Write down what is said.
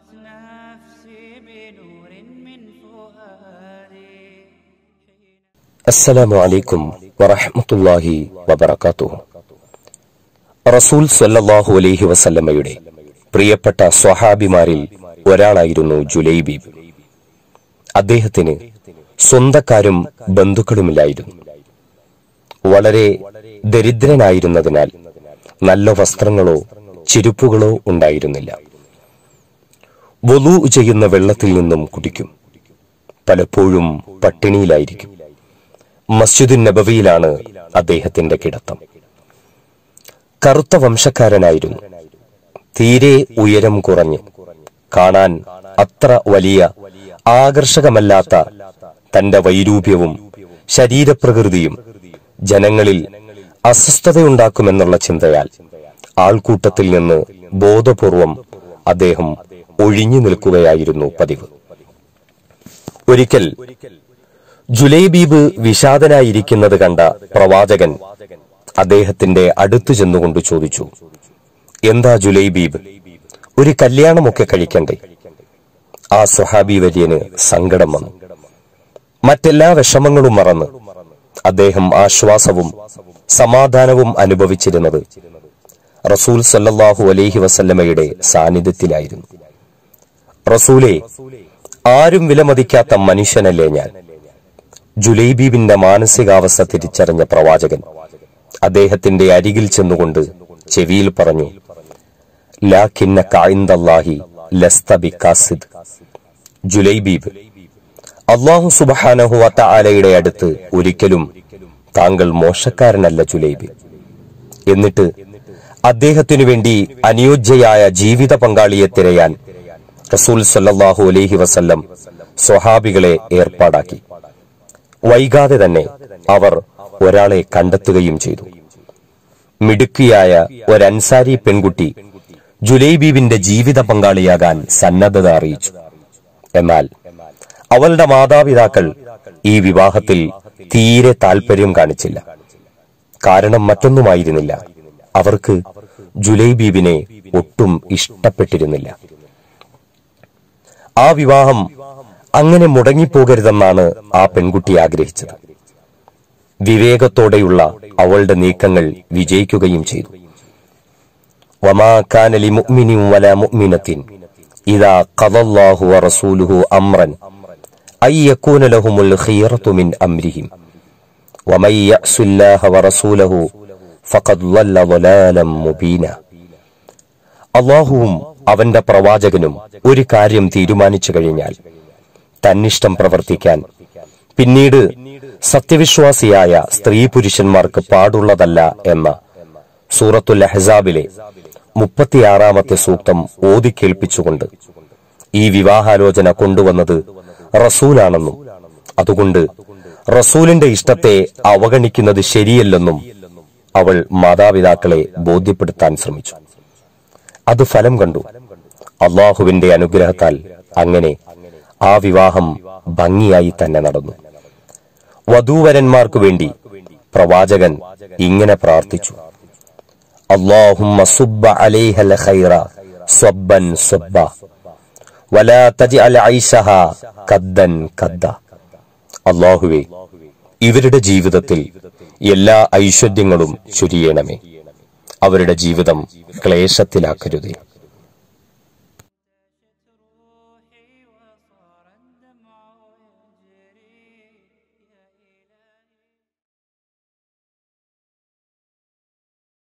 نفسي بنور من فؤادي അസ്സലാമു അലൈക്കും വറഹ്മത്തുള്ളാഹി വബറകാതുഹു റസൂൽ സല്ലല്ലാഹു അലൈഹി വസല്ലമയുടെ പ്രിയപ്പെട്ട സ്വഹാബിമാരിൽ ഒരാളായിരുന്നു ജുലൈബീബ് അദ്ദേഹത്തിന് സ്വന്തക്കാരും ബന്ധുക്കളുമില്ലായിരുന്നു വളരെ ദരിദ്രനായിരുന്നതിനാൽ നല്ല വസ്ത്രങ്ങളോ ചെരുപ്പുകളോ ഉണ്ടായിരുന്നില്ല വൊലു ചെയ്യുന്ന വെള്ളത്തിൽ നിന്നും കുടിക്കും പലപ്പോഴും പട്ടിണിയിലായിരിക്കും മസ്ജിദുൻ നബവിയിലാണ് അദ്ദേഹത്തിന്റെ കിടത്തം കറുത്ത വംശക്കാരനായിരുന്നു തീരെ ഉയരം കുറഞ്ഞ് കാണാൻ അത്ര വലിയ ആകർഷകമല്ലാത്ത തന്റെ വൈരൂപ്യവും ശരീരപ്രകൃതിയും ജനങ്ങളിൽ അസ്വസ്ഥതയുണ്ടാക്കുമെന്നുള്ള ചിന്തയാൽ ആൾക്കൂട്ടത്തിൽ നിന്ന് ബോധപൂർവം അദ്ദേഹം ഒഴിഞ്ഞു നിൽക്കുകയായിരുന്നു പതിവ് ഒരിക്കൽ ജുലൈബീബ് വിഷാദനായിരിക്കുന്നത് കണ്ട പ്രവാചകൻ അദ്ദേഹത്തിന്റെ അടുത്തു ചെന്നുകൊണ്ട് ചോദിച്ചു എന്താ ജുലൈബീബ് ഒരു കല്യാണമൊക്കെ കഴിക്കണ്ടേ ആ സ്വഹാബി വര്യന് സങ്കടം വന്നു മറ്റെല്ലാ വിഷമങ്ങളും മറന്ന് അദ്ദേഹം ആശ്വാസവും സമാധാനവും അനുഭവിച്ചിരുന്നത് റസൂൽ സല്ലല്ലാഹു അലൈഹി വസല്ലമയുടെ സാന്നിധ്യത്തിലായിരുന്നു റസൂലെ ആരും വിലമതിക്കാത്ത മനുഷ്യനല്ലേ ഞാൻ ജുലൈബീബിന്റെ മാനസികാവസ്ഥ തിരിച്ചറിഞ്ഞ പ്രവാചകൻ അദ്ദേഹത്തിന്റെ അരികിൽ ചെന്നുകൊണ്ട് ചെവിയിൽ പറഞ്ഞു ലാഖിന്ന കായിന്ദല്ലാഹി ലസ്ത ബിക്കാസിദ് ജുലൈബീബ് അള്ളാഹു സുബഹാനഹു ആലയുടെ അടുത്ത് ഒരിക്കലും താങ്കൾ മോശക്കാരനല്ല ജുലൈബ് എന്നിട്ട് അദ്ദേഹത്തിനു വേണ്ടി അനുയോജ്യയായ ജീവിത പങ്കാളിയെ തിരയാൻ റസൂൽ സല്ലല്ലാഹു അലൈഹി വസല്ലം സ്വഹാബികളെ ഏർപ്പാടാക്കി വൈകാതെ തന്നെ അവർ ഒരാളെ കണ്ടെത്തുകയും ചെയ്തു മിടുക്കിയായ ഒരൻസാരി പെൺകുട്ടി ജുലൈബീബിന്റെ ജീവിത പങ്കാളിയാകാൻ സന്നദ്ധത അറിയിച്ചു എന്നാൽ അവളുടെ മാതാപിതാക്കൾ ഈ വിവാഹത്തിൽ തീരെ താൽപര്യം കാണിച്ചില്ല കാരണം മറ്റൊന്നുമായിരുന്നില്ല അവർക്ക് ജുലൈബീബിനെ ഒട്ടും ഇഷ്ടപ്പെട്ടിരുന്നില്ല ആ വിവാഹം അങ്ങനെ മുടങ്ങിപ്പോകരുതെന്നാണ് ആ പെൺകുട്ടി ആഗ്രഹിച്ചത് വിവേകത്തോടെയുള്ള അവളുടെ നീക്കങ്ങൾ വിജയിക്കുകയും ചെയ്തു വമാ കാന ലിമുഅ്മിനിൻ വലാ മുഅ്മിനത്തിൻ ഇദാ ഖദല്ലാഹു വറസൂലുഹു അംറൻ അൻ യകൂന ലഹുമുൽ ഖിയറതു മിൻ അംരിഹിം വമൻ യഅ്സുല്ലാഹ വറസൂലഹു ഫഖദ് ളല്ല ളലാലം മുബീന അള്ളാഹുവും അവന്റെ പ്രവാചകനും ഒരു കാര്യം തീരുമാനിച്ചു കഴിഞ്ഞാൽ തന്നിഷ്ടം പ്രവർത്തിക്കാൻ പിന്നീട് സത്യവിശ്വാസിയായ സ്ത്രീ പുരുഷന്മാർക്ക് പാടുള്ളതല്ല എന്ന സൂറത്തുൽ അഹ്സാബിലെ മുപ്പത്തിയാറാമത്തെ സൂക്തം ഓതിക്കേൾപ്പിച്ചുകൊണ്ട് ഈ വിവാഹാലോചന കൊണ്ടുവന്നത് റസൂലാണെന്നും അതുകൊണ്ട് റസൂലിന്റെ ഇഷ്ടത്തെ അവഗണിക്കുന്നത് ശരിയല്ലെന്നും അവൾ മാതാപിതാക്കളെ ബോധ്യപ്പെടുത്താൻ ശ്രമിച്ചു അത് ഫലം കണ്ടു അള്ളാഹുവിന്റെ അനുഗ്രഹത്താൽ അങ്ങനെ ആ വിവാഹം ഭംഗിയായി തന്നെ നടന്നു വധൂവരന്മാർക്കു വേണ്ടി പ്രവാചകൻ ഇങ്ങനെ പ്രാർത്ഥിച്ചു അള്ളാഹുമ്മ സുബ്ബ അലൈഹൽ ഖൈറ സ്വബ്ബൻ സ്വബ്ബ വലാ തജ്അൽ ഐശഹ കദ്ദൻ കദ്ദ അള്ളാഹുവേ ഇവരുടെ ജീവിതത്തിൽ എല്ലാ ഐശ്വര്യങ്ങളും ചുരിയണമേ അവരുടെ ജീവിതം ക്ലേശത്തിലാക്കരുതേ